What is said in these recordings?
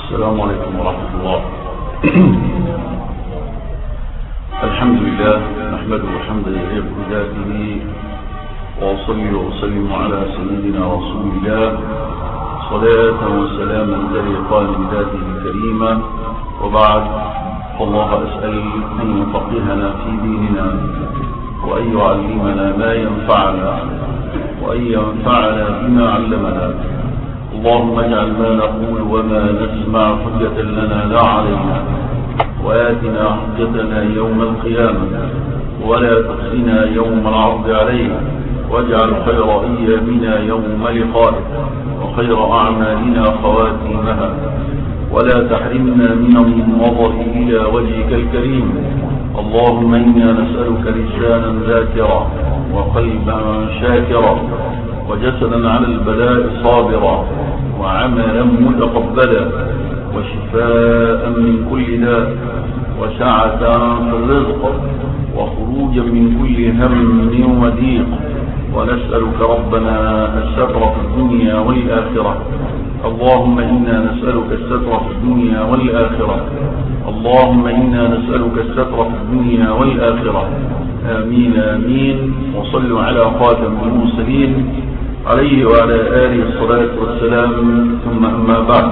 السلام عليكم ورحمة الله الحمد لله نحمده حمدا يليق بذاته وأصلي وأسلم على سيدنا رسول الله صلاة وسلاما تليقان بذاته الكريمة وبعد فالله أسأل أن يفقهنا في ديننا وأن يعلمنا ما ينفعنا وأن ينفعنا بما علمنا اللهم اجعل ما نقول وما نسمع حجة لنا لا علينا وآتنا حجتنا يوم القيامة ولا تخزنا يوم العرض علينا واجعل خير أيامنا يوم لقائك وخير أعمالنا خواتيمها ولا تحرمنا من النظر إلى وجهك الكريم اللهم إنا نسألك لسانا ذاكرا وقلبا شاكرا وجسدا على البلاء صابرا وعملا متقبلا وشفاء من كل داء وسعة في الرزق وخروجا من كل هم وضيق ونسألك ربنا الستر في الدنيا والآخرة اللهم إنا نسألك الستر في الدنيا والآخرة اللهم إنا نسألك الستر في الدنيا والآخرة آمين آمين وصلوا على خاتم المرسلين عليه وعلى آله الصلاة والسلام ثم أما بعد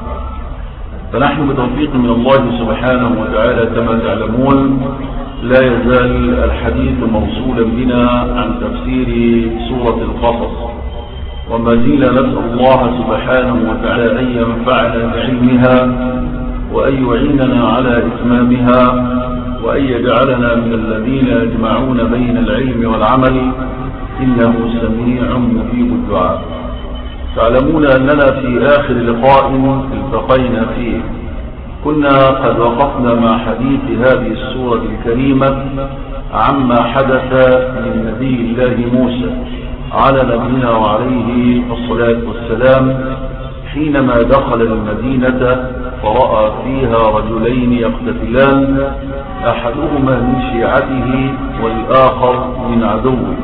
فنحن بتوفيق من الله سبحانه وتعالى كما تعلمون لا يزال الحديث موصولا بنا عن تفسير سورة القصص وما زلنا نسأل الله سبحانه وتعالى أن ينفعنا بعلمها وأن يعيننا على إتمامها وأن يجعلنا من الذين يجمعون بين العلم والعمل إنه سميع مجيب الدعاء تعلمون أننا في آخر لقاء التقينا فيه كنا قد وقفنا مع حديث هذه السورة الكريمة عما حدث من نبي الله موسى على نبينا وعليه الصلاة والسلام حينما دخل المدينة فرأى فيها رجلين يقتتلان أحدهما من شيعته والآخر من عدوه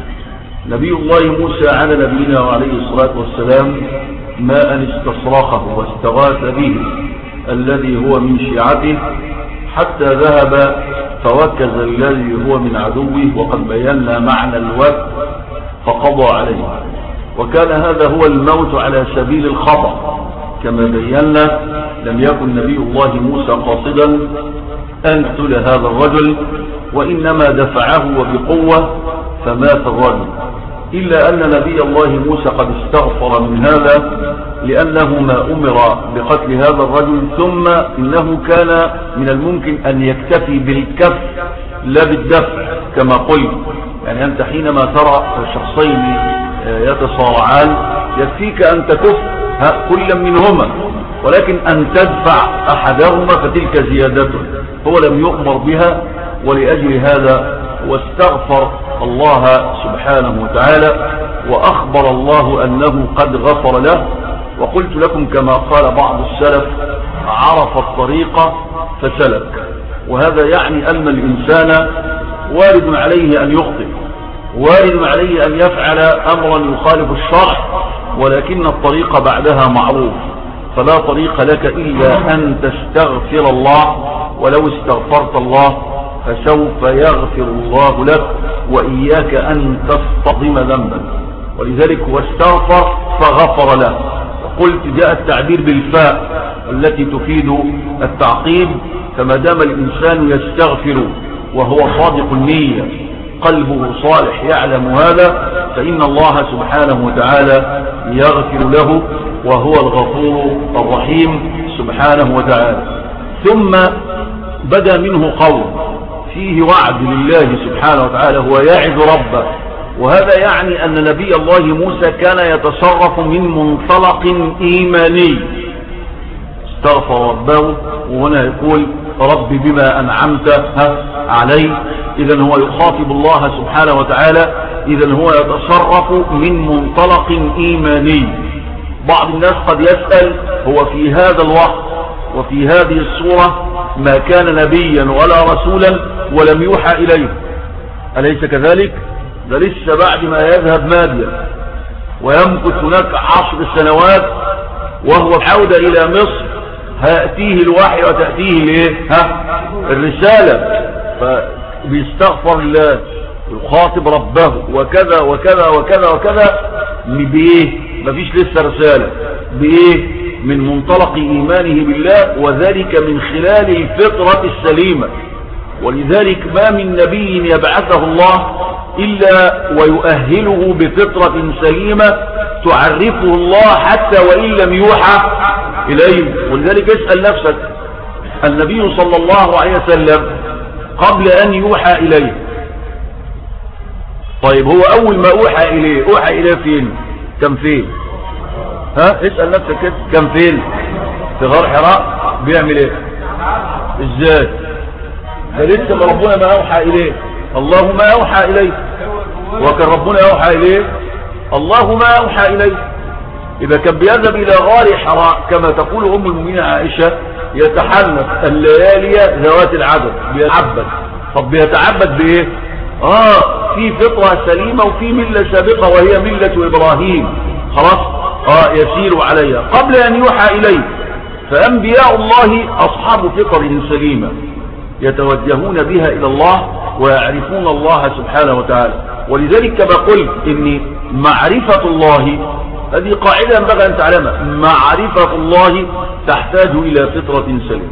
نبي الله موسى على نبينا وعليه الصلاة والسلام ما أن استصرخه واستغاث به الذي هو من شيعته حتى ذهب فوكز الذي هو من عدوه وقد بينا معنى الوكز فقضى عليه وكان هذا هو الموت على سبيل الخطأ كما بينا لم يكن نبي الله موسى قاصدا أن يقتل هذا الرجل وإنما دفعه وبقوة فمات الرجل إلا أن نبي الله موسى قد استغفر من هذا لأنه ما أمر بقتل هذا الرجل ثم إنه كان من الممكن أن يكتفي بالكف لا بالدفع كما قلت يعني أنت حينما ترى شخصين يتصارعان يكفيك أن تكف كل منهما ولكن أن تدفع أحدهما فتلك زيادته هو لم يؤمر بها ولأجل هذا واستغفر الله سبحانه وتعالى وأخبر الله أنه قد غفر له وقلت لكم كما قال بعض السلف عرف الطريق فسلك وهذا يعني أن الإنسان وارد عليه أن يخطئ وارد عليه أن يفعل أمرا يخالف الشرع ولكن الطريق بعدها معروف فلا طريق لك إلا أن تستغفر الله ولو استغفرت الله فسوف يغفر الله لك وإياك أن تصطدم ذنبا ولذلك هو استغفر فغفر له وقلت جاء التعبير بالفاء التي تفيد التعقيب فما دام الإنسان يستغفر وهو صادق النية قلبه صالح يعلم هذا فإن الله سبحانه وتعالى يغفر له وهو الغفور الرحيم سبحانه وتعالى ثم بدا منه قول فيه وعد لله سبحانه وتعالى هو يعد ربه وهذا يعني أن نبي الله موسى كان يتصرف من منطلق إيماني استغفر ربه وهنا يقول رب بما أنعمت علي إذا هو يخاطب الله سبحانه وتعالى إذا هو يتصرف من منطلق إيماني بعض الناس قد يسأل هو في هذا الوقت وفي هذه الصورة ما كان نبيا ولا رسولا ولم يوحى إليه أليس كذلك ده لسه بعد ما يذهب ماديا ويمكث هناك عشر سنوات وهو عودة إلى مصر هاتيه الوحي وتأتيه الايه ها الرسالة فبيستغفر الله يخاطب ربه وكذا وكذا وكذا وكذا بايه مفيش لسه رسالة بايه من منطلق ايمانه بالله وذلك من خلال الفطرة السليمة ولذلك ما من نبي يبعثه الله إلا ويؤهله بفطرة سليمة تعرفه الله حتى وإن لم يوحى إليه ولذلك اسأل نفسك النبي صلى الله عليه وسلم قبل أن يوحى إليه طيب هو أول ما أوحى إليه أوحى إليه فين كم فين ها اسأل نفسك كده كم فين في غار حراء بيعمل ايه ازاي ده لسه ما ربنا ما اوحى اليه الله ما اوحى اليه وكان ربنا اوحى اليه الله ما اوحى اليه اذا كان بيذهب الى غار حراء كما تقول ام المؤمنين عائشة يتحنث الليالي ذوات العدد بيتعبد طب بيتعبد بايه اه في فطرة سليمة وفي ملة سابقة وهي ملة ابراهيم خلاص اه يسير عليها قبل ان يوحى اليه فانبياء الله اصحاب فطر سليمة يتوجهون بها الى الله ويعرفون الله سبحانه وتعالى ولذلك كما قلت ان معرفة الله هذه قاعدة ينبغي ان تعلمها معرفة الله تحتاج الى فطرة سليمة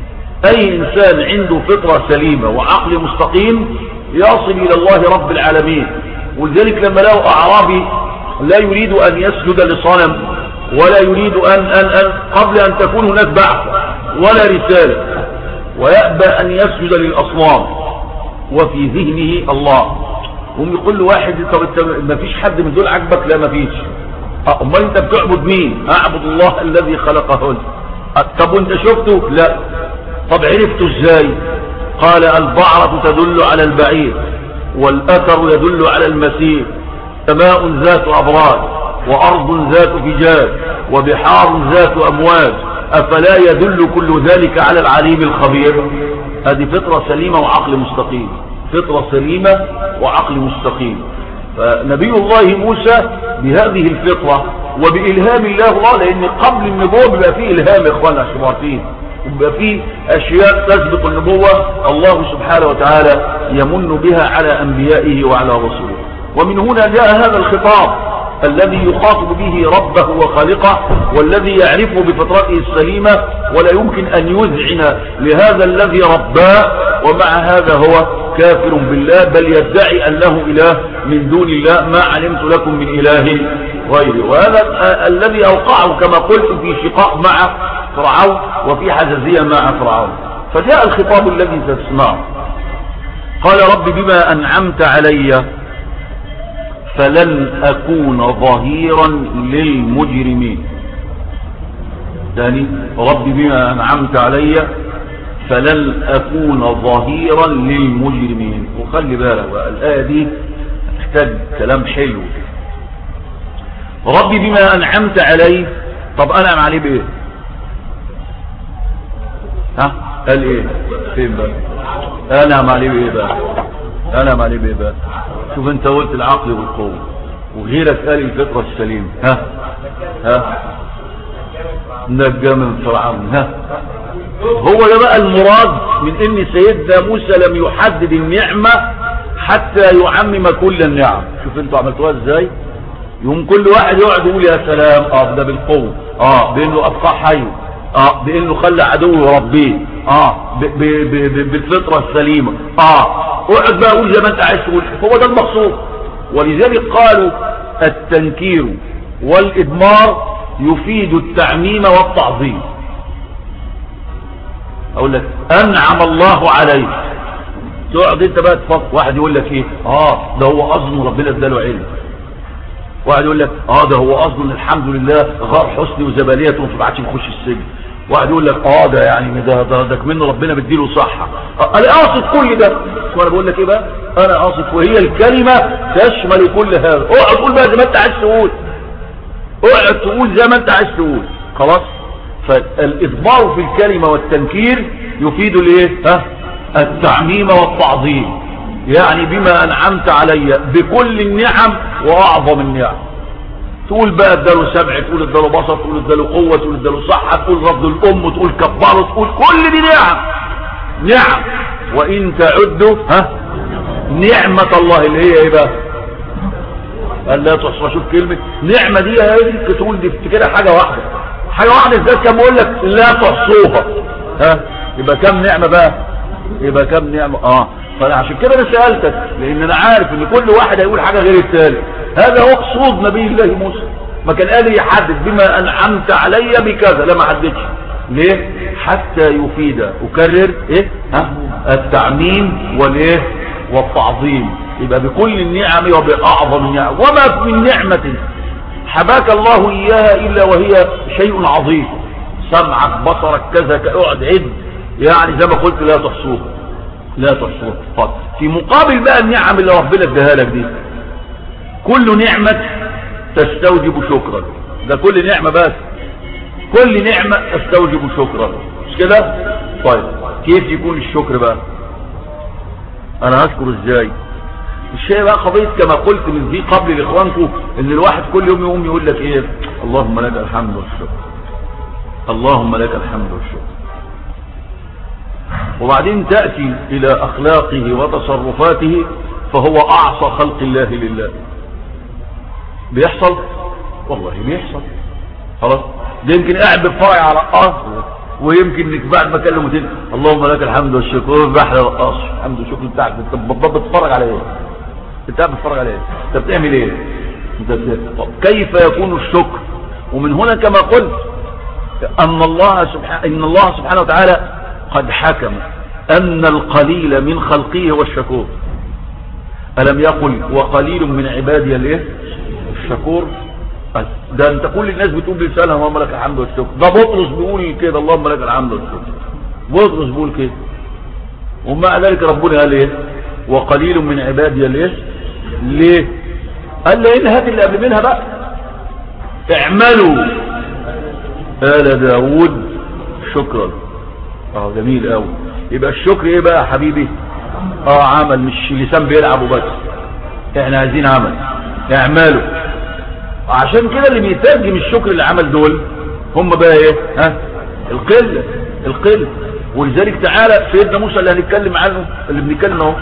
اي انسان عنده فطرة سليمة وعقل مستقيم يصل الى الله رب العالمين ولذلك لما له اعرابي لا يريد ان يسجد لصنم ولا يريد ان, أن, أن قبل ان تكون هناك بعث ولا رسالة ويأبى أن يسجد للأصنام وفي ذهنه الله هم يقول له واحد طب انت ما فيش حد من دول عجبك لا ما فيش امال انت بتعبد مين اعبد الله الذي خلقهن طب وانت شفته لا طب عرفته ازاي قال البعرة تدل على البعير والاثر يدل على المسير سماء ذات ابراج وارض ذات فجاج وبحار ذات امواج أفلا يدل كل ذلك على العليم الخبير هذه فطرة سليمة وعقل مستقيم فطرة سليمة وعقل مستقيم فنبي الله موسى بهذه الفطرة وبإلهام الله الله لأن قبل النبوة بيبقى فيه إلهام إخوانا عشان عارفين وبيبقى فيه أشياء تسبق النبوة الله سبحانه وتعالى يمن بها على أنبيائه وعلى رسوله ومن هنا جاء هذا الخطاب الذي يخاطب به ربه وخالقه والذي يعرفه بفطرته السليمة ولا يمكن أن يذعن لهذا الذي رباه ومع هذا هو كافر بالله بل يدعي أنه إله من دون الله ما علمت لكم من إله غيره وهذا الذي أوقعه كما قلت في شقاق مع فرعون وفي حزازية مع فرعون فجاء الخطاب الذي تسمعه قال رب بما أنعمت علي فلن أكون ظهيرا للمجرمين ثاني رب بما أنعمت علي فلن أكون ظهيرا للمجرمين وخلي بالك الآية دي تحتاج كلام حلو رب بما أنعمت علي طب أنعم عليه بإيه ها قال إيه فين بقى أنعم عليه بإيه بقى أنعم عليه بإيه بقى شوف انت قلت العقل والقوة وغيرك قال الفطرة السليمة ها ها نجا من فرعون ها هو ده بقى المراد من ان سيدنا موسى لم يحدد النعمة حتى يعمم كل النعم شوف انتوا عملتوها ازاي يوم كل واحد يقعد يقول يا سلام اه ده بالقوة اه بانه ابقى حي اه بانه خلى عدوه يربيه اه ب ب ب بالفطرة السليمة اه اقعد بقى اقول زي ما انت عايز تقول هو ده المقصود ولذلك قالوا التنكير والادمار يفيد التعميم والتعظيم اقول لك انعم الله عليك تقعد انت بقى تفكر واحد يقول لك ايه اه ده هو اظن ربنا اداله علم واحد يقول لك اه ده هو اظن الحمد لله غار حسني وزباليته وما بعدش يخش السجن واحد يقول لك اه ده يعني ده ده ده كمان ربنا بيديله صحة انا اقصد كل ده وانا بقول لك ايه بقى انا اقصد وهي الكلمة تشمل كل هذا اقعد تقول بقى زي ما انت عايز تقول اقعد تقول زي ما انت عايز تقول خلاص فالاضمار في الكلمة والتنكير يفيد الايه ها التعميم والتعظيم يعني بما انعمت علي بكل النعم واعظم النعم تقول بقى اداله سمع تقول اداله بصر تقول اداله قوة تقول اداله صحة تقول رفض الام تقول كبره تقول كل دي نعم نعم وان تعدوا ها نعمة الله اللي هي ايه بقى قال لا تحصى شوف كلمة نعمة دي يمكن تقول دي كده حاجة واحدة حاجة واحدة ازاي كم اقول لك لا تحصوها ها يبقى كم نعمة بقى يبقى كم نعمة اه فانا عشان كده انا سألتك لان انا عارف ان كل واحد هيقول حاجة غير التالي هذا هو قصود نبي الله موسى ما كان قادر يحدد بما انعمت علي بكذا لا ما حددش ليه حتى يفيد اكرر ايه ها التعميم والايه والتعظيم يبقى بكل النعم وباعظم النعم وما من نعمة حباك الله اياها الا وهي شيء عظيم سمعك بصرك كذا اقعد عد يعني زي ما قلت لا تحصوها لا تحصوها فقط في مقابل بقى النعم اللي ربنا اداها لك دي كل نعمة تستوجب شكرا ده كل نعمة بس كل نعمة تستوجب شكرا مش كده طيب كيف يكون الشكر بقى انا هشكر ازاي الشيء بقى قضية كما قلت من دي قبل لاخوانكم ان الواحد كل يوم يقوم يقول لك ايه اللهم لك الحمد والشكر اللهم لك الحمد والشكر وبعدين تأتي الى اخلاقه وتصرفاته فهو اعصى خلق الله لله بيحصل والله بيحصل خلاص ده يمكن قاعد بيتفرج على رقاص ويمكن انك بعد ما كلمه تاني اللهم لك الحمد والشكر بحر رقاص الحمد والشكر بتاعك انت بتتفرج على ايه انت قاعد بتتفرج على ايه انت بتعمل ايه انت طب كيف يكون الشكر ومن هنا كما قلت ان الله سبحانه ان الله سبحانه وتعالى قد حكم ان القليل من خلقه هو الشكور ألم يقل وقليل من عبادي الايه الشكور ده انت كل الناس بتقول بلسانها اللهم لك الحمد والشكر ده بطرس بيقول كده اللهم لك الحمد والشكر بطرس بيقول كده ومع ذلك ربنا قال ايه وقليل من عبادي الايه ليه قال لان هات اللي قبل منها بقى اعملوا آل داود شكرا اه جميل قوي يبقى الشكر ايه بقى يا حبيبي اه عمل مش لسان بيلعب وبس احنا عايزين عمل اعملوا عشان كده اللي بيترجم الشكر اللي عمل دول هم بقى ايه ها القلة القلة ولذلك تعالى سيدنا موسى اللي هنتكلم عنه اللي بنتكلم اهو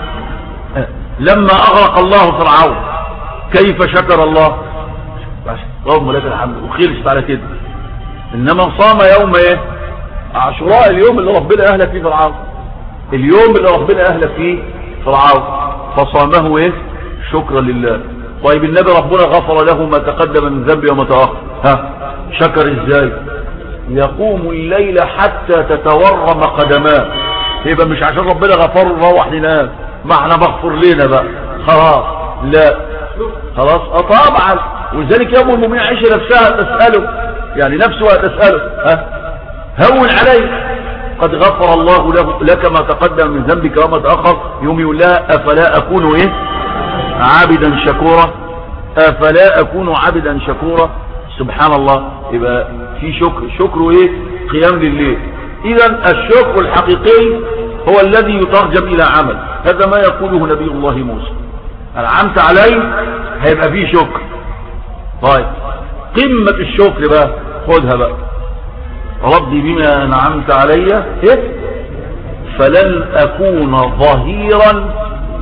لما اغرق الله فرعون كيف شكر الله اللهم لك الحمد وخلصت على كده انما صام يوم ايه عاشوراء اليوم اللي ربنا اهلك فيه فرعون اليوم اللي ربنا اهلك فيه فرعون فصامه ايه شكرا لله طيب النبي ربنا غفر له ما تقدم من ذنبه وما تأخر ها شكر ازاي يقوم الليل حتى تتورم قدماه يبقى مش عشان ربنا غفر نروح ننام ما احنا مغفر لنا بقى خلاص لا خلاص اه طبعا ولذلك يوم المؤمنين عائشه نفسها تسأله يعني نفسها تسأله ها هون عليك قد غفر الله له لك ما تقدم من ذنبك وما تأخر يوم يقول لها أفلا أكون إيه عابدا شكورا أفلا أكون عبدا شكورا سبحان الله يبقى في شكر شكر إيه قيام لله إذا الشكر الحقيقي هو الذي يترجم إلى عمل هذا ما يقوله نبي الله موسى أنعمت علي هيبقى فيه شكر طيب قمة الشكر بقى خدها بقى ربي بما أنعمت علي إيه؟ فلن أكون ظهيرا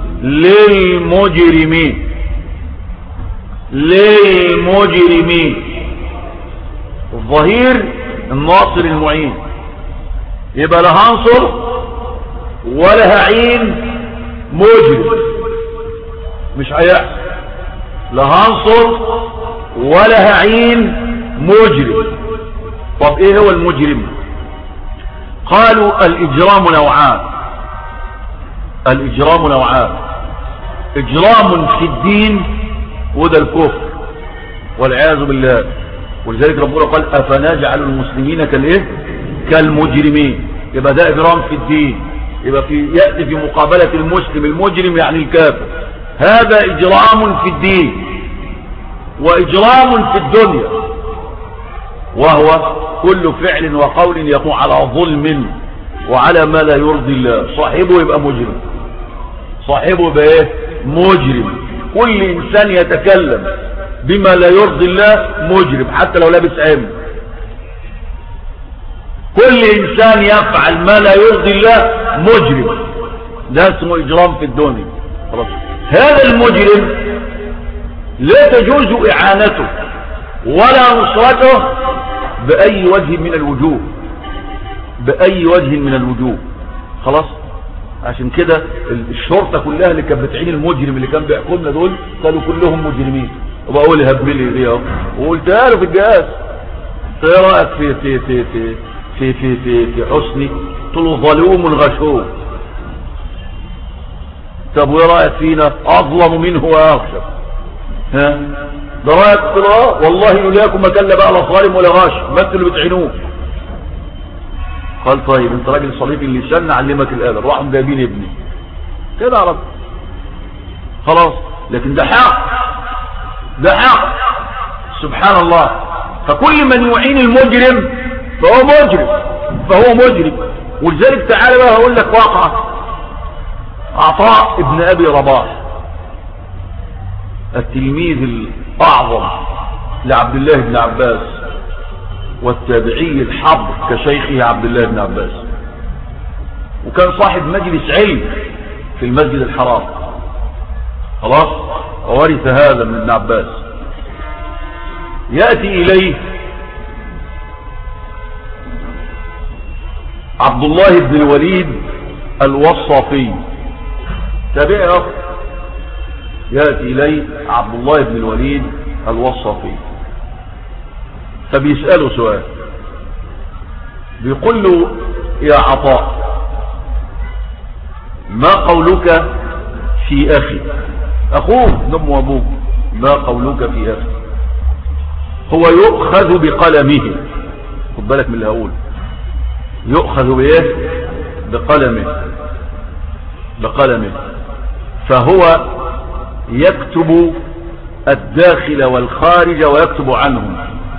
للمجرمين للمجرمين الظهير الناصر المعين يبقى لا هنصر ولا هعين مجرم مش هيحصل لا هنصر ولا هعين مجرم طب ايه هو المجرم قالوا الاجرام نوعان الاجرام نوعان اجرام في الدين وده الكفر والعياذ بالله ولذلك ربنا قال افنجعل المسلمين كالايه كالمجرمين يبقى ده اجرام في الدين يبقى في ياتي في مقابله المسلم المجرم يعني الكافر هذا اجرام في الدين واجرام في الدنيا وهو كل فعل وقول يقوم على ظلم وعلى ما لا يرضي الله صاحبه يبقى مجرم صاحبه يبقى ايه مجرم كل انسان يتكلم بما لا يرضي الله مجرم حتى لو لابس عم كل انسان يفعل ما لا يرضي الله مجرم ده اسمه اجرام في الدنيا خلاص هذا المجرم لا تجوز اعانته ولا نصرته باي وجه من الوجوه باي وجه من الوجوه خلاص عشان كده الشرطة كلها اللي كانت بتعين المجرم اللي كان بيحكمنا دول كانوا كلهم مجرمين وبقول هبلي دي اهو وقلتها له في الجهاز ايه رايك في في في في في في في, في حسني قلت له ظلوم غشوم طب وايه رايك فينا اظلم منه واخشى ها ده رايك قلت له اه والله يوليكم ما كان لا بقى لا ظالم ولا غاش ما انتوا اللي بتعينوه قال طيب انت راجل صليب اللسان نعلمك الآلة راحوا جايبين ابني كده عرف خلاص لكن ده حق ده حق سبحان الله فكل من يعين المجرم فهو مجرم فهو مجرم ولذلك تعالى بقى هقول لك واقعة عطاء ابن ابي رباح التلميذ الاعظم لعبد الله بن عباس والتابعي الحبر كشيخه عبد الله بن عباس وكان صاحب مجلس علم في المسجد الحرام خلاص وورث هذا من ابن عباس يأتي إليه عبد الله بن الوليد الوصافي تابعي أخر يأتي إليه عبد الله بن الوليد الوصافي فبيسأله سؤال بيقول له يا عطاء ما قولك في أخي أخوه نم وابوه ما قولك في أخي هو يؤخذ بقلمه خد بالك من اللي هقول يؤخذ بايه بقلمه بقلمه فهو يكتب الداخل والخارج ويكتب عنهم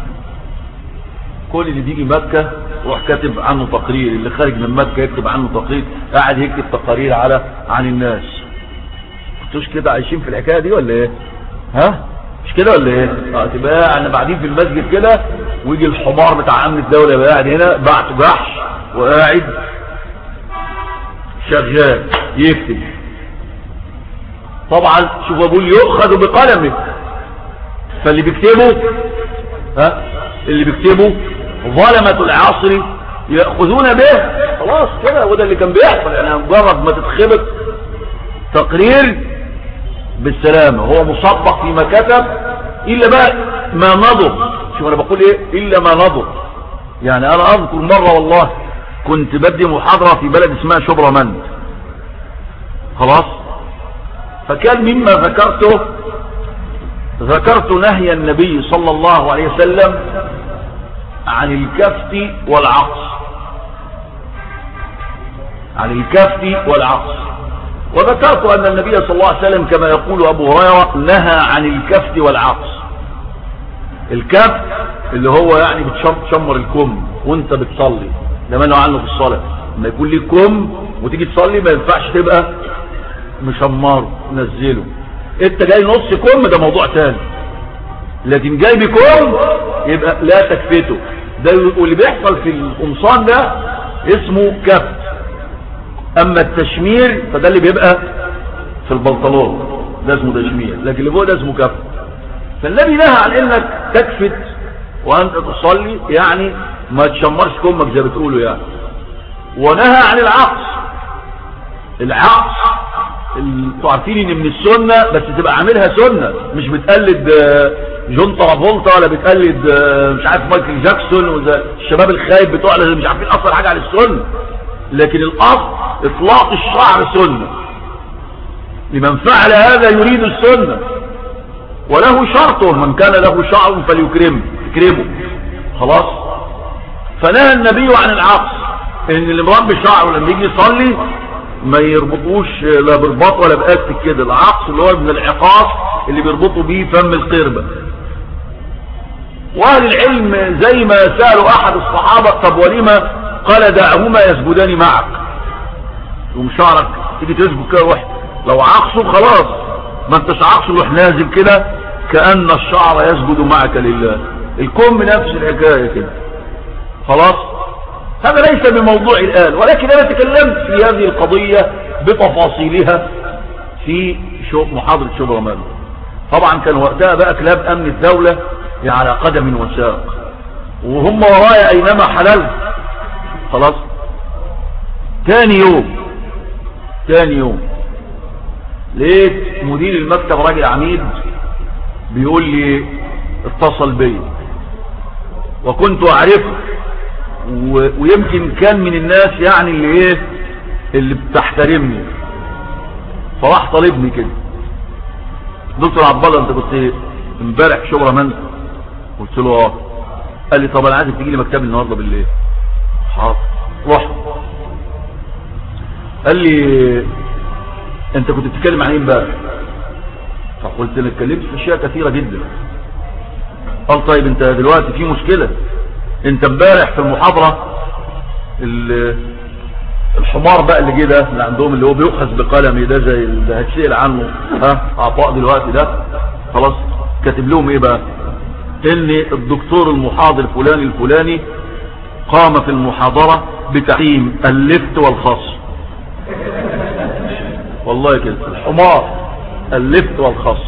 كل اللي بيجي مكة روح كاتب عنه تقرير اللي خارج من مكة يكتب عنه تقرير قاعد يكتب تقارير على عن الناس كنتوش كده عايشين في الحكاية دي ولا ايه ها مش كده ولا ايه اه تبقى احنا بعدين في المسجد كده ويجي الحمار بتاع امن الدولة يبقى قاعد هنا بعت جحش وقاعد شغال يكتب طبعا شوف ابوه يؤخذ بقلمه فاللي بيكتبه ها اللي بيكتبه ظلمة العصر يأخذون به خلاص كده وده اللي كان بيحصل يعني مجرد ما تتخبط تقرير بالسلامة هو مصبق فيما كتب إلا بقى ما نضر شوف أنا بقول إيه إلا ما نضر يعني أنا أذكر مرة والله كنت بدي محاضرة في بلد اسمها شبرمند خلاص فكان مما ذكرته ذكرت نهي النبي صلى الله عليه وسلم عن الكفت والعقص عن الكفت والعقص وذكرت أن النبي صلى الله عليه وسلم كما يقول أبو هريرة نهى عن الكفت والعقص الكفت اللي هو يعني بتشمر الكم وانت بتصلي ده منه عنه في الصلاة لما يكون لي كم وتيجي تصلي ما ينفعش تبقى مشمره نزله انت جاي نص كم ده موضوع تاني لكن جاي بكم يبقى لا تكفته ده واللي بيحصل في القمصان ده اسمه كفت اما التشمير فده اللي بيبقى في البنطلون ده اسمه تشمير لكن اللي فوق ده اسمه كفت فالنبي نهى عن انك تكفت وانت تصلي يعني ما تشمرش كمك زي بتقولوا يعني ونهى عن العقص العقص انتوا عارفين ان من السنة بس تبقى عاملها سنة مش بتقلد جون ترافولتا ولا بتقلد مش عارف مايكل جاكسون ولا الشباب الخايب بتوع اللي مش عارفين اصلا حاجة عن السنة لكن الاصل اطلاق الشعر سنة لمن فعل هذا يريد السنة وله شرطه من كان له شعر فليكرمه يكرمه خلاص فنهى النبي عن العقص ان اللي مربي شعره لما يجي يصلي ما يربطوش لا برباط ولا بأستك كده العقص اللي هو من العقاص اللي بيربطوا بيه فم القربة واهل العلم زي ما سألوا احد الصحابة طب ولما قال دعهما يسجدان معك يوم شعرك تيجي تسجد كده روح لو عقصه خلاص ما انتش عقصه روح نازل كده كأن الشعر يسجد معك لله الكم نفس الحكاية كده خلاص هذا ليس بموضوع الآن ولكن أنا تكلمت في هذه القضية بتفاصيلها في محاضرة شبه رمضان طبعا كان وقتها بقى كلاب أمن الدولة على قدم وساق وهم ورايا أينما حلال خلاص تاني يوم تاني يوم لقيت مدير المكتب راجل عميد بيقول لي اتصل بي وكنت اعرفه ويمكن كان من الناس يعني اللي ايه اللي بتحترمني فراح طالبني كده دكتور عبد الله انت كنت امبارح شبرا من قلت له اه قال لي طب انا عايزك تيجي لي مكتبي النهارده بالليل حاضر رحت قال لي انت كنت بتتكلم عن ايه امبارح فقلت له اتكلمت في اشياء كثيره جدا قال طيب انت دلوقتي في مشكله انت امبارح في المحاضره الحمار بقى اللي جه ده اللي عندهم اللي هو بيؤخذ بقلمي ده زي اللي هتسال عنه ها عطاء دلوقتي ده خلاص كاتب لهم ايه بقى ان الدكتور المحاضر فلان الفلاني قام في المحاضرة بتحريم اللفت والخص والله كده الحمار اللفت والخص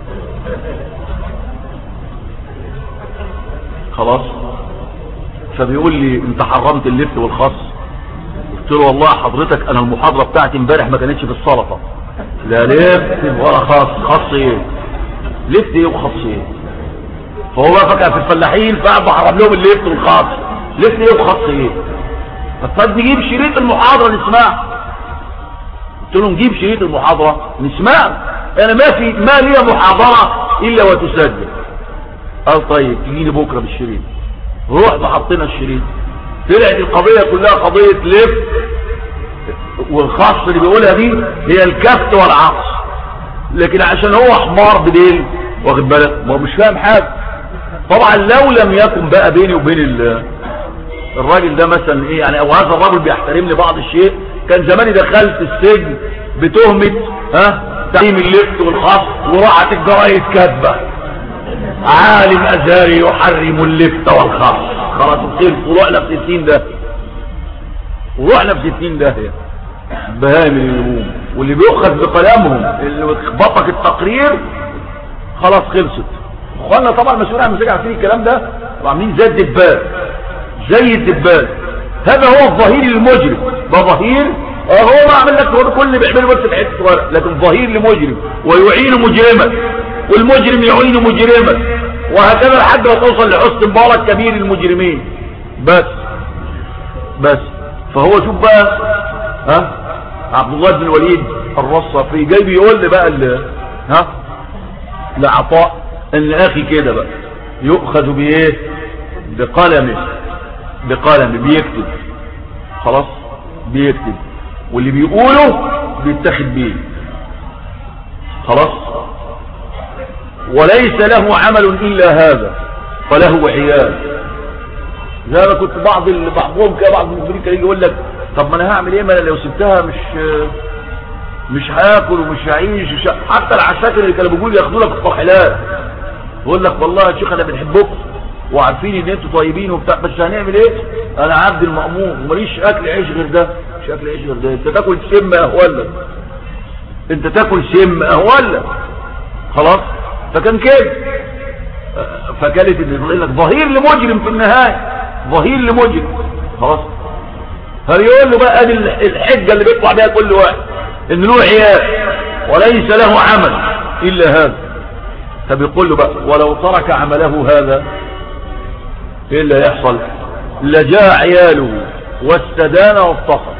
خلاص فبيقول لي انت حرمت اللفت والخص قلت له والله حضرتك انا المحاضرة بتاعتي امبارح ما كانتش بالسلطة لا لفت ولا خص خص ايه لفت ايه وخص ايه فهو بقى فكر في الفلاحين فقعد بحرم لهم اللفت والخص لفت ايه وخص ايه طب نجيب شريط المحاضرة نسمعها قلت لهم نجيب شريط المحاضرة نسمعها انا ما في ما لي محاضرة الا وتسجل قال طيب تجيني بكرة بالشريط رحنا حطينا الشريط طلعت القضية كلها قضية لف والخاص اللي بيقولها دي هي الكفت والعقص لكن عشان هو حمار بديل واخد بالك ما هو مش فاهم حاجة طبعا لو لم يكن بقى بيني وبين الراجل ده مثلا ايه يعني او هذا الراجل بيحترمني بعض الشيء كان زماني دخلت السجن بتهمة ها تعليم اللفت والخاص وراحت الجرايد كاتبه عالم ازهري يحرم اللفت والخاص خلاص الخير ورحنا في 60 ده ورحنا في 60 ده بهايم اليوم واللي بيؤخذ بقلمهم اللي بتخبطك التقرير خلاص خلصت اخوانا طبعا المسؤولين عن المساجد عارفين الكلام ده وعاملين زي الدبان زي الدبان هذا هو الظهير المجرم ده ظهير هو ما عمل لك هو كل اللي بيعمله بس في حته صغيره لكن ظهير لمجرم ويعين مجرما والمجرم يعين مجرما وهكذا لحد ما توصل لحسن مبارك كبير المجرمين بس بس فهو شوف بقى ها عبد الله بن الوليد الرصافي جاي بيقول لي بقى اللي ها لعطاء ان اخي كده بقى يؤخذ بايه بقلمه بقلم بيكتب خلاص بيكتب واللي بيقوله بيتخذ بيه خلاص وليس له عمل إلا هذا فله عيال زي ما كنت بعض بعضهم كده بعض المسلمين كان يقول لك طب ما انا هعمل ايه ما انا لو سبتها مش مش هاكل ومش هعيش وش... حتى العساكر اللي كانوا بيقولوا ياخدوا لك الطاحلات يقول لك والله يا شيخ انا بنحبكم وعارفين ان انتوا طيبين وبتاع بس هنعمل ايه انا عبد المأمور وماليش اكل عيش غير ده مش اكل عيش غير ده انت تاكل سم اهولا انت تاكل سم اهولا خلاص فكان كده فكانت يقول لك ظهير لمجرم في النهايه ظهير لمجرم خلاص فبيقول له بقى ادي الحجه اللي بيطلع بيها كل واحد ان له عيال وليس له عمل الا هذا فبيقول له بقى ولو ترك عمله هذا ايه اللي هيحصل لجاء عياله واستدان وافتقر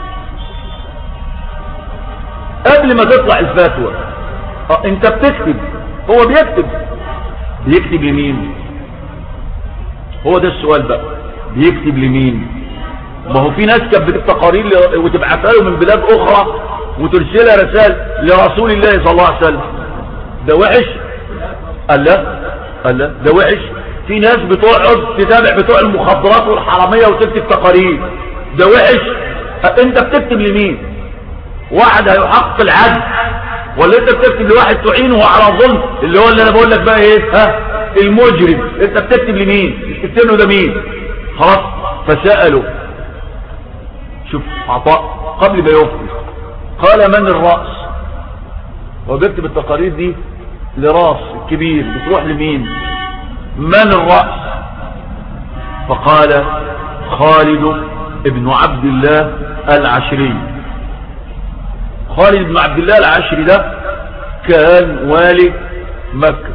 قبل ما تطلع الفتوى اه انت بتكتب هو بيكتب بيكتب لمين هو ده السؤال بقى بيكتب لمين ما هو في ناس كانت بتكتب تقارير وتبعتها له من بلاد اخرى وترسلها رسائل لرسول الله صلى الله عليه وسلم ده وحش قال لا قال لا ده وحش في ناس بتقعد تتابع بتوع المخدرات والحراميه وتكتب تقارير ده وحش انت بتكتب لمين واحد هيحقق العدل ولا انت بتكتب لواحد تعينه على ظلم اللي هو اللي انا بقول لك بقى ايه ها المجرم انت بتكتب لمين بتكتب له ده مين خلاص فسألوا شوف عطاء قبل ما يفرج قال من الرأس هو بيكتب التقارير دي لراس كبير بتروح لمين من الرأس فقال خالد ابن عبد الله العشري خالد بن عبد الله العشري ده كان والي مكة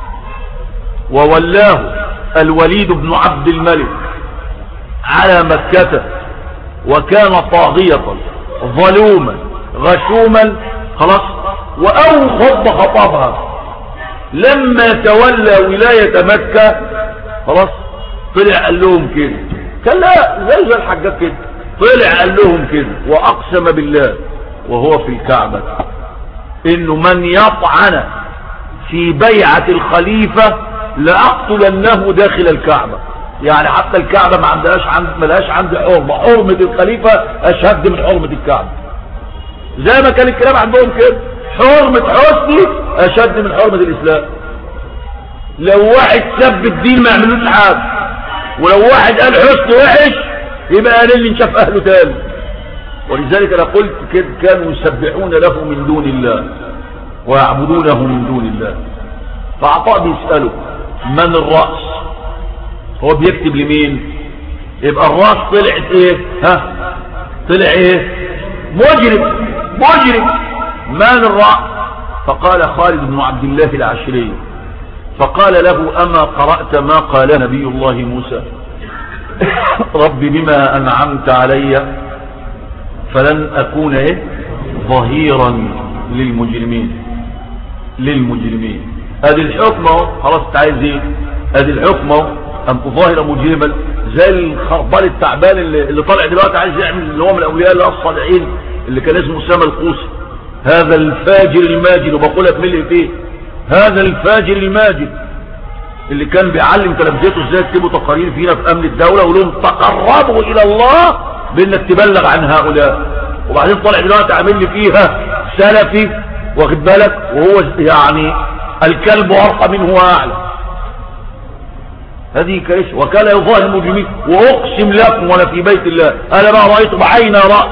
وولاه الوليد بن عبد الملك على مكة وكان طاغية ظلوما غشوما خلاص وأو خط خطابها لما تولى ولاية مكة خلاص طلع قال لهم كده كان لا زي زي الحجاج كده طلع قال لهم كده وأقسم بالله وهو في الكعبة انه من يطعن في بيعة الخليفة لأقتلنه داخل الكعبة يعني حتى الكعبة ما عندهاش عند ملهاش عند حرمة حرمة الخليفة أشد من حرمة الكعبة زي ما كان الكلام عندهم كده حرمة حسني أشد من حرمة الإسلام لو واحد سب الدين ما يعملوش حاجة ولو واحد قال حسن وحش يبقى قال اللي نشاف أهله تاني ولذلك أنا قلت كده كانوا يسبحون له من دون الله ويعبدونه من دون الله فعطاء بيسأله من الرأس هو بيكتب لمين يبقى الرأس طلعت ايه ها طلع ايه مجرم مجرم من الرأس فقال خالد بن عبد الله العشري فقال له أما قرأت ما قال نبي الله موسى رب بما أنعمت علي فلن أكون إيه ظهيرا للمجرمين للمجرمين ادي الحكم اهو خلاص انت عايز ايه ادي الحكم اهو ان تظاهر مجرما زي الخربان التعبان اللي, اللي طالع دلوقتي عايز يعمل اللي هو من الاولياء الله الصالحين اللي كان اسمه اسامه القوسي هذا الفاجر الماجد وبقولها بملء فيه هذا الفاجر الماجد اللي كان بيعلم تلامذته ازاي يكتبوا تقارير فينا في امن الدوله ويقول لهم تقربوا الى الله بانك تبلغ عن هؤلاء وبعدين طالع دلوقتي عامل لي فيها سلفي واخد بالك وهو يعني الكلب ارقى منه واعلى هذه كيش وكان يظاهر المجرمين واقسم لكم وانا في بيت الله انا ما رايت بعين راسي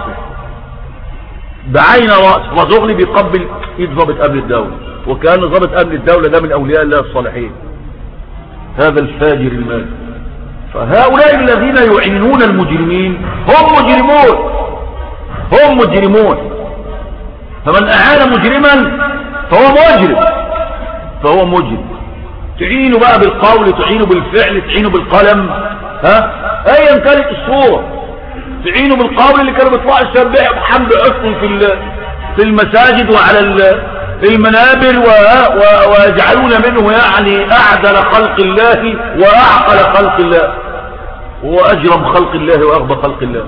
بعين راسي رزقني بيقبل ايد ضابط امن الدوله وكان ضابط امن الدوله ده من اولياء الله الصالحين هذا الفاجر المال فهؤلاء الذين يعينون المجرمين هم مجرمون هم مجرمون فمن اعان مجرما فهو مجرم فهو مجرم تعينه بقى بالقول تعينه بالفعل تعينه بالقلم ها ايا كانت الصورة تعينه بالقول اللي كانوا بيطلعوا يسبحوا بحمد عصر في في المساجد وعلى المنابر ويجعلون منه يعني اعدل خلق الله واعقل خلق الله واجرم خلق الله واغبى خلق الله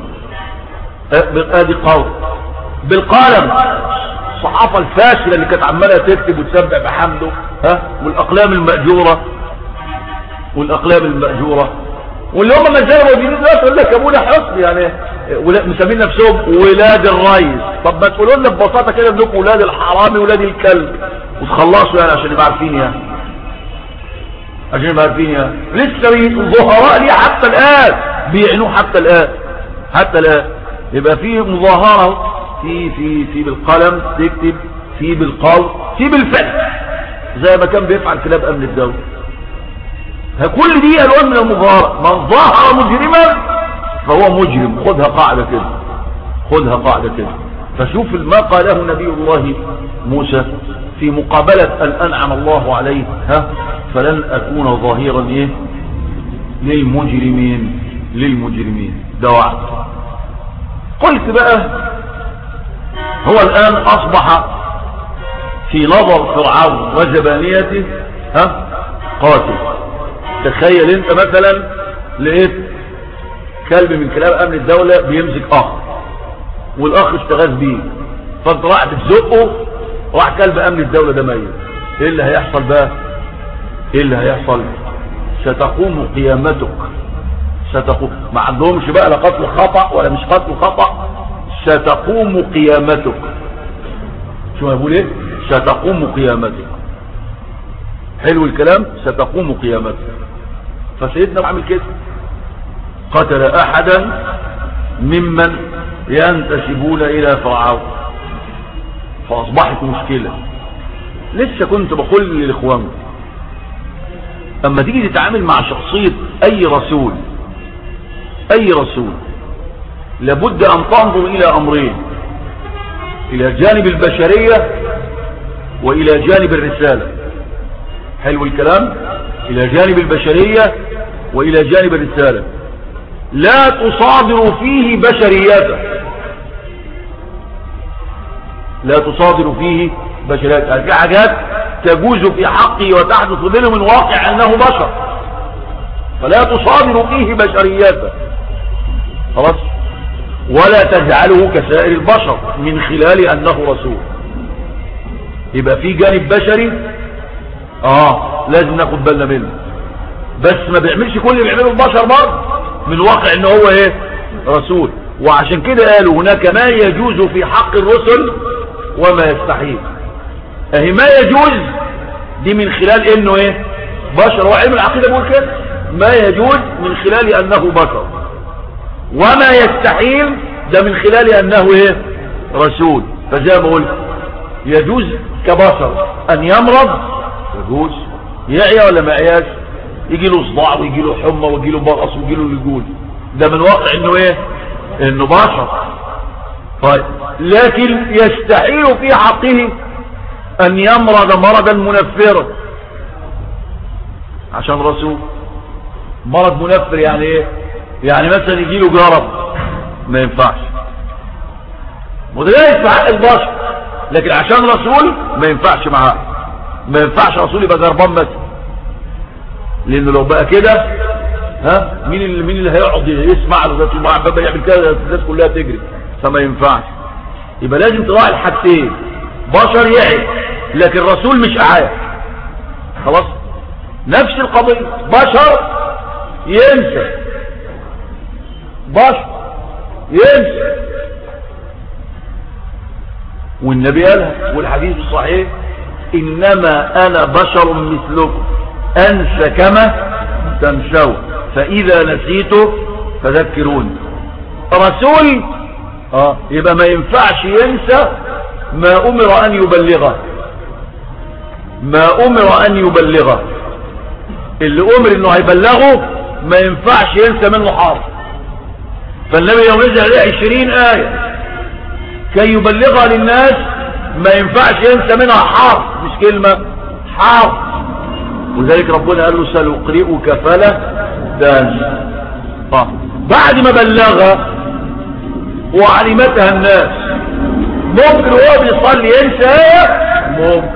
ادي قول بالقلم الصحافة الفاشلة اللي كانت عمالة تكتب وتسبح بحمده ها والاقلام المأجورة والاقلام المأجورة واللي هم ما زالوا موجودين دلوقتي يقول لك ابونا حسن يعني مسمين نفسهم ولاد الريس طب ما تقولوا لنا ببساطه كده انكم ولاد الحرامي ولاد الكلب وتخلصوا يعني عشان يبقى عارفين يعني عشان يبقى عارفين يعني لسه ظهراء ليه حتى الان بيعنوه حتى الان حتى الان يبقى في مظاهره في في في بالقلم تكتب في بالقول في بالفعل زي ما كان بيفعل كلاب امن الدوله كل دي الوان من المظاهره من ظاهر مجرما فهو مجرم خدها قاعده كده خدها قاعده كده فشوف ما قاله نبي الله موسى في مقابلة أن أنعم الله عليه ها فلن أكون ظاهرا إيه للمجرمين للمجرمين ده وعد قلت بقى هو الآن أصبح في نظر فرعون وزبانيته ها قاتل تخيل انت مثلا لقيت كلب من كلاب امن الدولة بيمسك اخ والاخ استغاث بيه فانت راح تزقه راح كلب امن الدولة ده ميت ايه اللي هيحصل بقى ايه اللي هيحصل ستقوم قيامتك ستقوم ما عندهمش بقى لا قتل خطأ ولا مش قتل خطأ ستقوم قيامتك شو بقول ايه ستقوم قيامته حلو الكلام ستقوم قيامته فسيدنا عمل كده قتل احدا ممن ينتسبون الى فرعون فاصبحت مشكلة لسه كنت بقول للاخوان اما تيجي تتعامل مع شخصية اي رسول اي رسول لابد ان تنظر الى امرين الى جانب البشرية والى جانب الرسالة حلو الكلام الى جانب البشرية والى جانب الرسالة لا تصادر فيه بشرياته لا تصادر فيه بشرياته يعني في حاجات تجوز في حقه وتحدث منه من واقع انه بشر فلا تصادر فيه بشرياته خلاص ولا تجعله كسائر البشر من خلال انه رسول يبقى في جانب بشري اه لازم ناخد بالنا منه بس ما بيعملش كل اللي بيعمله البشر برضه من واقع ان هو ايه رسول وعشان كده قالوا هناك ما يجوز في حق الرسل وما يستحيل اهي ما يجوز دي من خلال انه ايه بشر وعلم العقيدة بيقول كده ما يجوز من خلال انه بشر وما يستحيل ده من خلال انه ايه رسول فزي ما قلت يجوز كبشر ان يمرض يجوز يعيا ولا ما يعياش يجي له صداع ويجي له حمى ويجي له برص ويجي له لجول ده من واقع انه ايه انه بشر طيب لكن يستحيل في حقه ان يمرض مرضا منفرا عشان رسول مرض منفر يعني ايه يعني مثلا يجي له جرب ما ينفعش وده في حق البشر لكن عشان رسول ما ينفعش معاه ما ينفعش رسول يبقى جربان مثلا لانه لو بقى كده ها مين اللي مين اللي هيقعد يسمع له ده المعببه يعمل كده الناس كلها تجري فما ينفعش يبقى لازم تراعي الحاجتين بشر يعي لكن الرسول مش اعاه خلاص نفس القضيه بشر ينسى بشر ينسى والنبي قالها والحديث الصحيح انما انا بشر مثلكم انسى كما تنسوا فاذا نسيت فذكروني رسول اه يبقى ما ينفعش ينسى ما امر ان يبلغه ما امر ان يبلغه اللي امر انه هيبلغه ما ينفعش ينسى منه حرف فالنبي يوم نزل عليه عشرين آية كي يبلغها للناس ما ينفعش ينسى منها حرف مش كلمة حرف وذلك ربنا قال له سنقرئك فلا تنسى آه. بعد ما بلغها وعلمتها الناس ممكن هو بيصلي ينسى ايه ممكن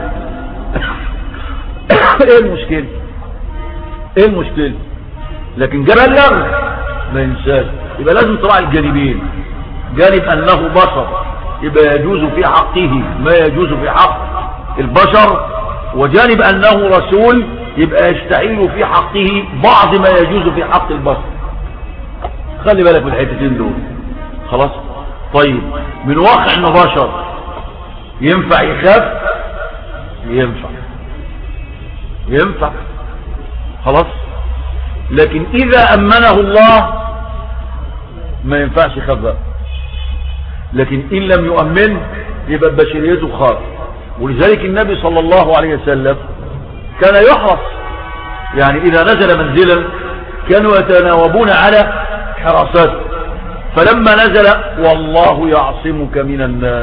ايه المشكلة ايه المشكلة لكن جاب بلغ ما ينساش يبقى لازم تراعي الجانبين جانب انه بشر يبقى يجوز في حقه ما يجوز في حق البشر وجانب انه رسول يبقى يستعين في حقه بعض ما يجوز في حق البشر خلي بالك من الحتتين دول خلاص طيب من واقع انه بشر ينفع يخاف ينفع ينفع خلاص لكن اذا امنه الله ما ينفعش يخاف بقى لكن ان لم يؤمن يبقى بشريته خاف ولذلك النبي صلى الله عليه وسلم كان يحرص يعني اذا نزل منزلا كانوا يتناوبون على حراساته فلما نزل والله يعصمك من الناس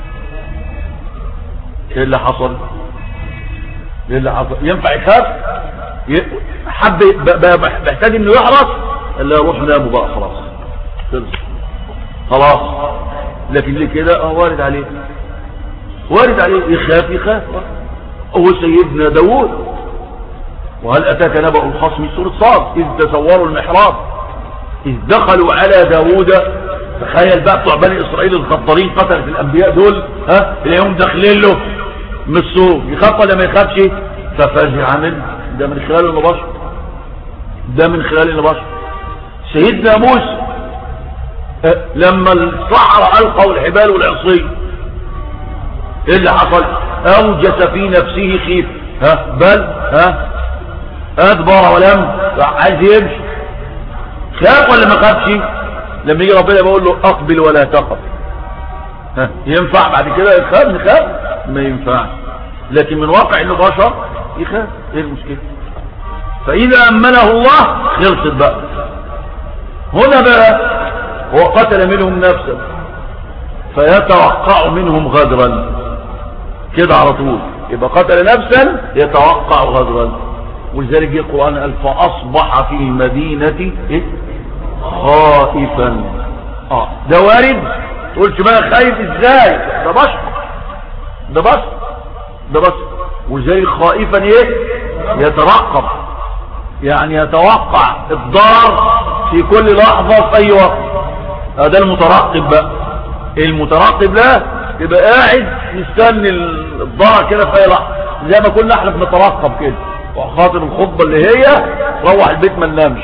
ايه اللي حصل ايه اللي حصل ينفع يخاف حب محتاج انه يحرص الا يروح ناموا بقى خلاص خلص خلاص لكن ليه كده اه وارد عليه وارد عليه يخاف يخاف هو سيدنا داوود وهل اتاك نبأ الخصم سورة صاد اذ تصوروا المحراب اذ دخلوا على داوود تخيل بقى بتوع بني اسرائيل الخطارين قتلت الانبياء دول ها اليوم داخلين له من السور يخاف ولا ما يخافش ففزع منه ده من خلال النبشر ده من خلال النبشر سيدنا موسى لما الصحراء ألقوا الحبال والعصي ايه اللي حصل اوجس في نفسه خيف ها بل ها ادبر ولم عايز يمشي خاف ولا ما خافش لما يجي ربنا بيقول له اقبل ولا تقف ها ينفع بعد كده يخاف نخاف ما ينفع لكن من واقع انه بشر يخاف ايه المشكله فاذا امنه الله خلصت بقى هنا بقى هو قتل منهم نفسا فيتوقع منهم غدرا كده على طول يبقى قتل نفسا يتوقع غدرا ولذلك جه القرآن قال فأصبح في المدينة إيه؟ خائفا اه ده وارد تقولش بقى خايف ازاي ده بشر ده بشر ده بشر ولذلك خائفا ايه يترقب يعني يتوقع الضرر في كل لحظة في اي وقت هذا المترقب بقى المترقب ده يبقى قاعد مستني الضرر كده في اي لحظة زي ما كنا احنا بنترقب كده وخاطر الخطبة اللي هي روح البيت ما ننامش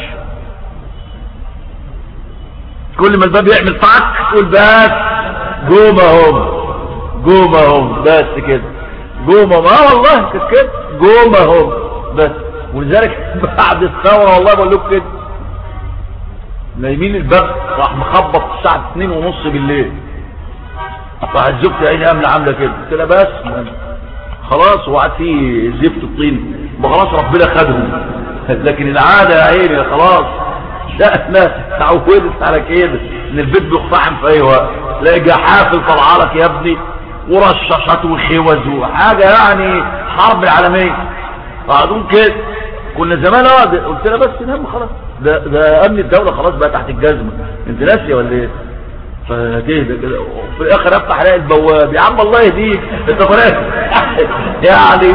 كل ما الباب يعمل طعك تقول بس جوم اهم جوم اهم بس كده جوم اهم اه والله كده كده جوم اهم بس ولذلك بعد الثورة والله بقول لكم كده نايمين الباب راح مخبط الساعة 2 ونص بالليل راحت زوجتي عيني عامله عامله كده قلت لها بس خلاص وقعد فيه زفت الطين خلاص ربنا خدهم لكن العادة يا عيني خلاص لا الناس تعودت على كده ان البيت بيقطعم في اي وقت تلاقي جحافل طلع لك يا ابني ورشاشات وخوز وحاجه يعني حرب عالميه قاعدون كده كنا زمان اه قلت لها بس نام خلاص ده ده امن الدوله خلاص بقى تحت الجزمه انت ناسيه ولا ايه فتهدى كده وفي الاخر افتح الاقي البواب يا عم الله يهديك انت فرق يعني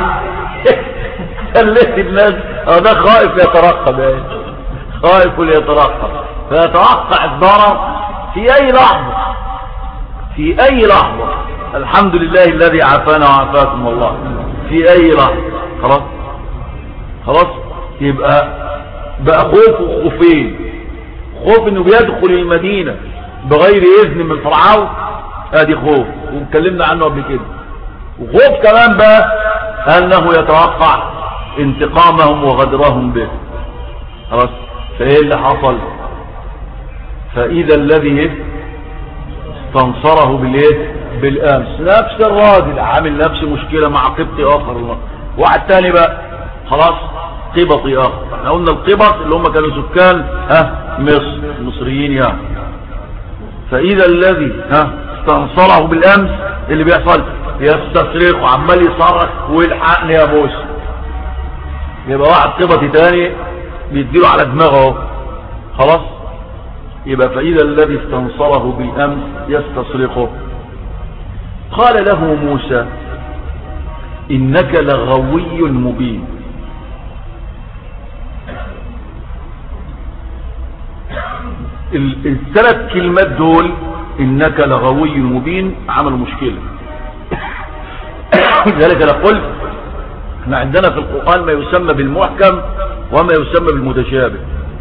خليت الناس اه ده خائف يترقب يعني خائف يترقب فيتوقع الضرر في اي لحظة في اي لحظة الحمد لله الذي عافانا وعافاكم الله في اي لحظة خلاص خلاص يبقى بقى خوف وخوفين خوف انه بيدخل المدينة بغير اذن من فرعون ادي خوف واتكلمنا عنه قبل كده وخوف كمان بقى انه يتوقع انتقامهم وغدرهم به خلاص فايه اللي حصل فاذا الذي استنصره بالايه بالامس نفس الراجل عامل نفس مشكلة مع قبطي اخر الله واحد تاني بقى خلاص قبطي اخر احنا قلنا القبط اللي هم كانوا سكان ها مصر مصريين يعني فاذا الذي ها استنصره بالامس اللي بيحصل يستصرخ وعمال يصرخ ويلحقني يا موسى يبقى واحد قبطي تاني بيديله على دماغه خلاص يبقى فإذا الذي استنصره بالأمس يستصرخه قال له موسى إنك لغوي مبين الثلاث كلمات دول إنك لغوي مبين عملوا مشكلة لذلك أنا قلت احنا عندنا في القرآن ما يسمى بالمحكم وما يسمى بالمتشابه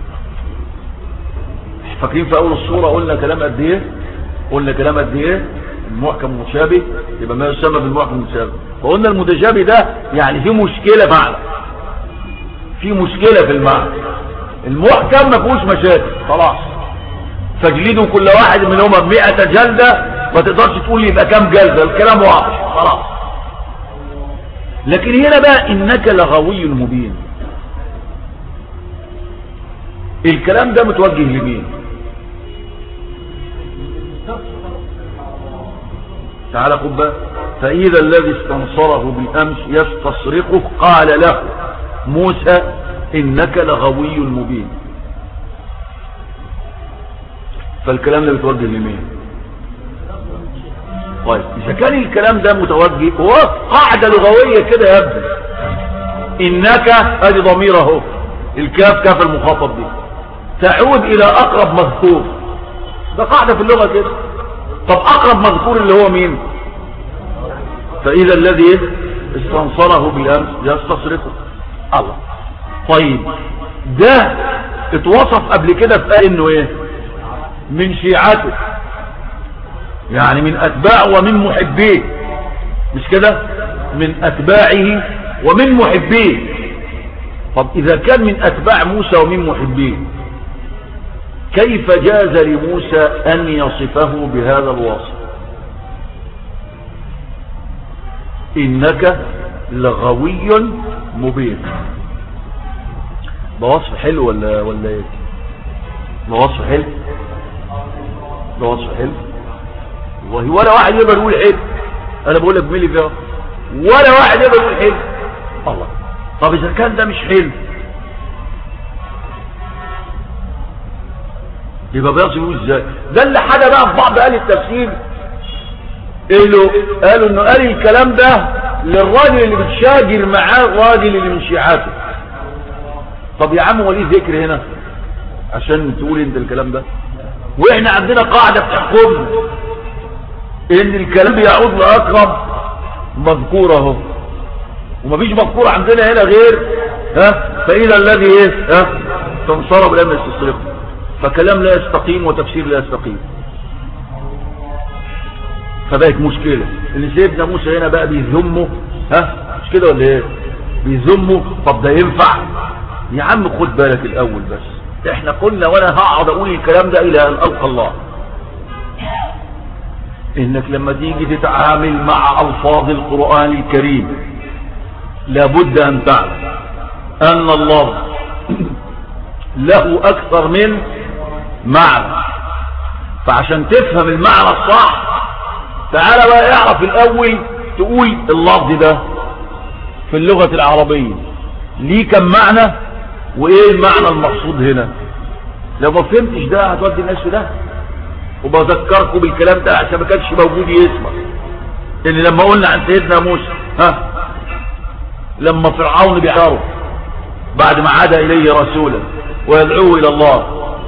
فاكرين في اول الصورة قلنا كلام قد ايه قلنا كلام قد ايه المحكم المتشابه يبقى ما يسمى بالمحكم المتشابه فقلنا المتشابه ده يعني في مشكلة معنى في مشكلة في المعنى المحكم ما فيهوش مشاكل خلاص فاجلدوا كل واحد منهم 100 جلدة ما تقدرش تقول يبقى كام جلدة الكلام واضح خلاص لكن هنا بقى انك لغوي مبين الكلام ده متوجه لمين تعال خد بقى فاذا الذي استنصره بالامس يستصرخه قال له موسى انك لغوي مبين فالكلام ده متوجه لمين طيب اذا كان الكلام ده متوجه هو قاعدة لغوية كده يا ابني انك ادي ضمير اهو الكاف كاف المخاطب دي تعود الى اقرب مذكور ده قاعدة في اللغة كده طب اقرب مذكور اللي هو مين فاذا الذي استنصره بالامس يستصرفه الله طيب ده اتوصف قبل كده في انه ايه من شيعته يعني من اتباع ومن محبيه مش كده من أتباعه ومن محبيه طب إذا كان من أتباع موسى ومن محبيه كيف جاز لموسى أن يصفه بهذا الوصف إنك لغوي مبين ده وصف حلو ولا ولا ايه ده وصف حلو ده وصف حلو والله ولا واحد يقدر يقول حلو انا بقول لك ملي فيها ولا واحد يقدر يقول حلو الله طب اذا كان ده مش حلو يبقى بيصفه ازاي ده اللي حدا بقى في بعض اهل التفسير قالوا قالوا انه قال الكلام ده للراجل اللي بتشاجر معاه الراجل اللي من شيعاته طب يا عم وليه ذكر هنا عشان تقول انت الكلام ده واحنا عندنا قاعدة بتحكمنا ان الكلام بيعود لاقرب مذكور اهو ومفيش مذكور عندنا هنا غير ها فاذا الذي ايه ها تنصرب لم يستصرف فكلام لا يستقيم وتفسير لا يستقيم فبقت مشكلة اللي سيدنا موسى هنا بقى بيذمه ها مش كده ولا ايه بيذمه طب ده ينفع يا عم خد بالك الاول بس احنا قلنا وانا هقعد اقول الكلام ده الى ان القى الله انك لما تيجي تتعامل مع الفاظ القرآن الكريم لابد ان تعلم ان الله له اكثر من معنى فعشان تفهم المعنى الصح تعالى بقى اعرف الاول تقول اللفظ ده في اللغة العربية ليه كم معنى وايه المعنى المقصود هنا لو ما فهمتش ده هتودي الناس في ده وبذكركم بالكلام ده عشان ما كانش موجود يسمع ان لما قلنا عن سيدنا موسى ها لما فرعون بيحاره بعد ما عاد اليه رسولا ويدعوه الى الله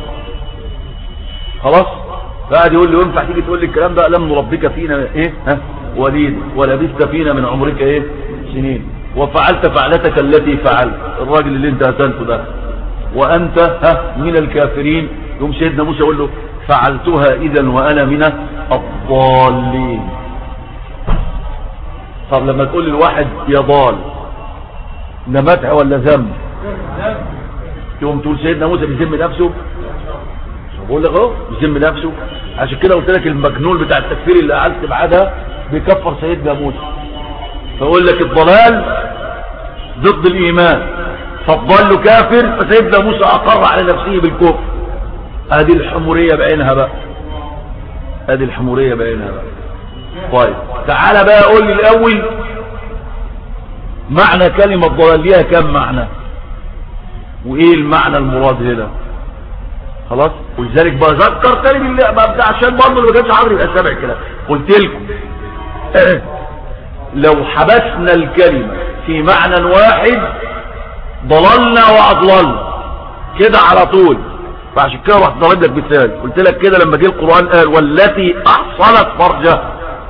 خلاص فقعد يقول له ينفع تيجي تقول لي الكلام ده لم نربك فينا ايه ها وليد ولبثت فينا من عمرك ايه سنين وفعلت فعلتك التي فعلت الراجل اللي انت هتنته ده وانت ها من الكافرين يوم سيدنا موسى يقول له فعلتها اذا وانا من الضالين طب لما تقول للواحد يا ضال ده مدح ولا ذنب يوم تقول سيدنا موسى بيذم نفسه بقول لك اهو بيذم نفسه عشان كده قلت لك المجنون بتاع التكفير اللي قعدت بعدها بيكفر سيدنا موسى فاقول لك الضلال ضد الايمان فالضل كافر فسيدنا موسى اقر على نفسه بالكفر ادي الحمورية بعينها بقى ادي الحمورية بعينها بقى طيب تعالى بقى قول لي الاول معنى كلمة ضلال ليها كم معنى وايه المعنى المراد هنا خلاص ولذلك بذكر تاني بالله ببدا عشان برضه اللي ما كانش حاضر يبقى سامع كده قلت لكم لو حبسنا الكلمة في معنى واحد ضللنا واضللنا كده على طول فعشان كده رحت ضرب لك مثال قلت لك كده لما جه القرآن قال والتي احصنت فرجها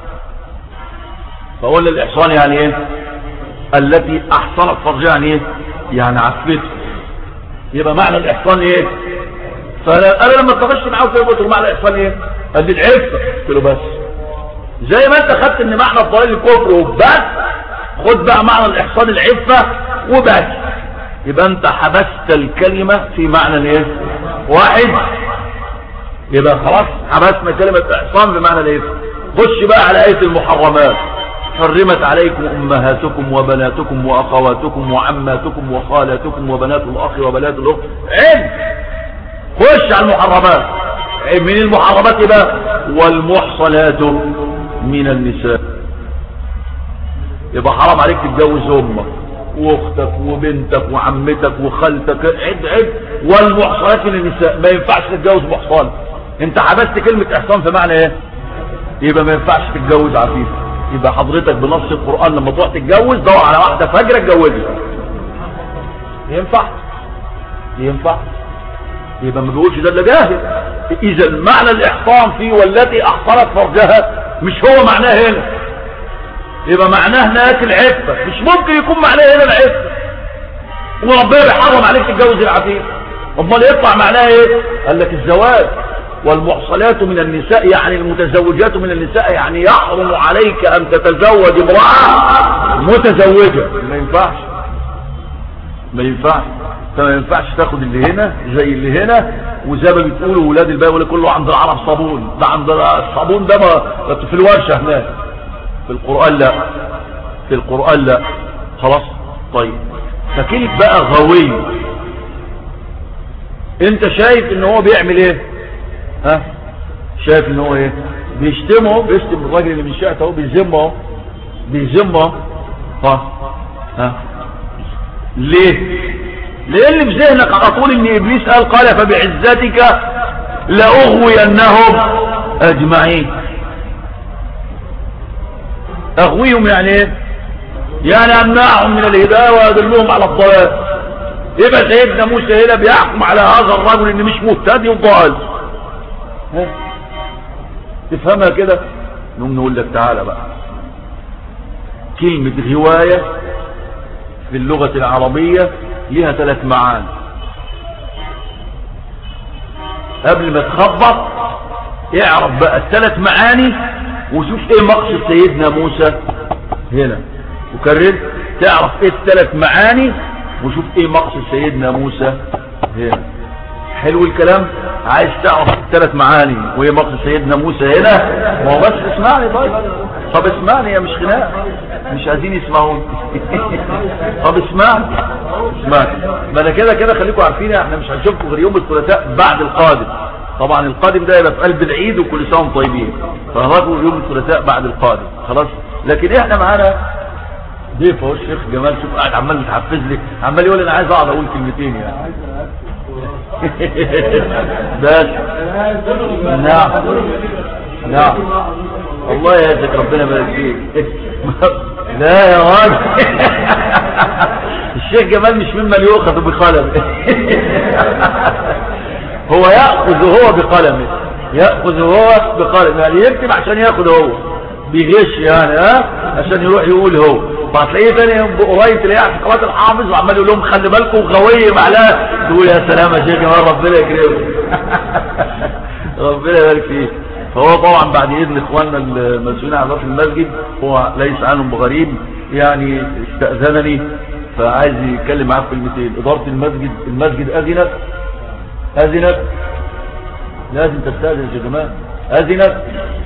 فقلنا الاحصان يعني ايه التي احصنت فرجها يعني ايه يعني عفته يبقى معنى الاحصان ايه فانا انا لما اتفقت معاه قلت له معنى الاحصان ايه قال لي العفه قلت له بس زي ما انت خدت ان معنى الضلال الكفر وبس خد بقى معنى الاحصان العفه وبس يبقى انت حبست الكلمه في معنى الايه واحد يبقى خلاص حبسنا كلمه احصان بمعنى الايه خش بقى على ايه المحرمات حرمت عليكم امهاتكم وبناتكم واخواتكم وعماتكم وخالاتكم وبنات الاخ وبنات الاخت عد خش على المحرمات من المحرمات بقى والمحصنات من النساء يبقى حرام عليك تتجوز امك واختك وبنتك وعمتك وخالتك عد عد والمحصنات من النساء ما ينفعش تتجوز محصن انت حبست كلمة احصان في معنى ايه يبقى ما ينفعش تتجوز عفيفة يبقى حضرتك بنص القرآن لما تروح تتجوز دور على واحدة فجرة اتجوزها ينفع ينفع يبقى ما بيقولش ده اللي جاهل اذا معنى الاحصان فيه والتي احصنت فرجها مش هو معناه هنا يبقى معناه هناك العفة مش ممكن يكون معناه هنا العفة وربنا بيحرم عليك تتجوز العفيف امال يطلع معناه ايه قال لك الزواج والمحصلات من النساء يعني المتزوجات من النساء يعني يحرم عليك ان تتزوج امرأة متزوجة ما ينفعش ما ينفعش فما ينفعش تاخد اللي هنا زي اللي هنا وزي ما بتقولوا ولاد الباقي ولا كله عند العرب صابون ده عند الصابون ده ما في الورشة هناك في القرآن لا في القرآن لا خلاص طيب فكلمة بقى غوي انت شايف ان هو بيعمل ايه ها شايف ان هو ايه بيشتمه بيشتم الراجل اللي من شاعته بيذمه بيذمه ها ها ليه لان في ذهنك على طول ان ابليس قال قال فبعزتك لاغوينهم اجمعين اغويهم يعني ايه يعني امنعهم من الهدايه وادلهم على الضلال يبقى سيدنا موسى هنا بيحكم على هذا الرجل ان مش مهتدي وضال تفهمها كده نقوم نقول لك تعالى بقى كلمة غواية في اللغة العربية لها ثلاث معاني قبل ما تخبط اعرف بقى الثلاث معاني وشوف ايه مقصد سيدنا موسى هنا وكررت تعرف ايه الثلاث معاني وشوف ايه مقصد سيدنا موسى هنا حلو الكلام عايز تعرف الثلاث معاني وايه مقصد سيدنا موسى هنا ما هو بس اسمعني طيب طب اسمعني يا مش خناق مش عايزين يسمعوني طب اسمعني اسمعني ما انا كده كده خليكم عارفين احنا مش هنشوفكم غير يوم الثلاثاء بعد القادم طبعا القادم ده يبقى في قلب العيد وكل سنه وانتم طيبين فهراكم يوم الثلاثاء بعد القادم خلاص لكن احنا معانا ضيف اهو الشيخ جمال شوف قاعد عمال يتحفز لي عمال يقول انا عايز اقعد اقول كلمتين يعني بس نعم نعم الله يهدك ربنا يبارك فيك لا يا راجل الشيخ جمال مش ممن يؤخذ بقلم هو يأخذ هو بقلمه يأخذ هو بقلم يعني يكتب عشان ياخذ هو بيغش يعني ها عشان يروح يقول هو فهتلاقيه تاني يوم قريب تلاقيه على قناه الحافظ وعمال يقول لهم خلي بالكم غويه معلاه تقول يا سلام يا شيخ جمال ربنا يكرمك ربنا يبارك فيك فهو طبعا بعد اذن اخواننا المسؤولين عن في المسجد هو ليس عنهم بغريب يعني استأذنني فعايز يتكلم معاه في كلمتين اداره المسجد المسجد اذنت اذنت لازم تستاذن يا جماعه اذنت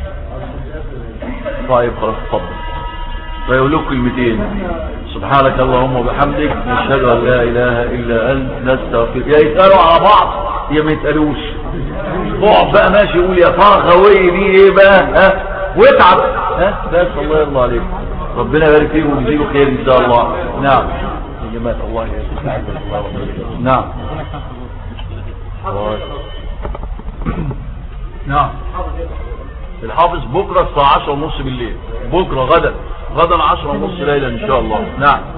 طيب خلاص اتفضل فيقول لكم كلمتين سبحانك اللهم وبحمدك نشهد ان لا اله الا انت نستغفر يا يسالوا على بعض يا ما يسالوش اقعد بقى ماشي يقول يا ترى غوي دي ايه بقى ها واتعب ها بس الله يرضى عليك ربنا يبارك فيك ويجزيك خير ان شاء الله نعم يا جماعه الله يا نعم نعم الحافظ بكرة الساعة عشر ونص بالليل بكرة غدا غدا عشر ونص ليلة ان شاء الله نعم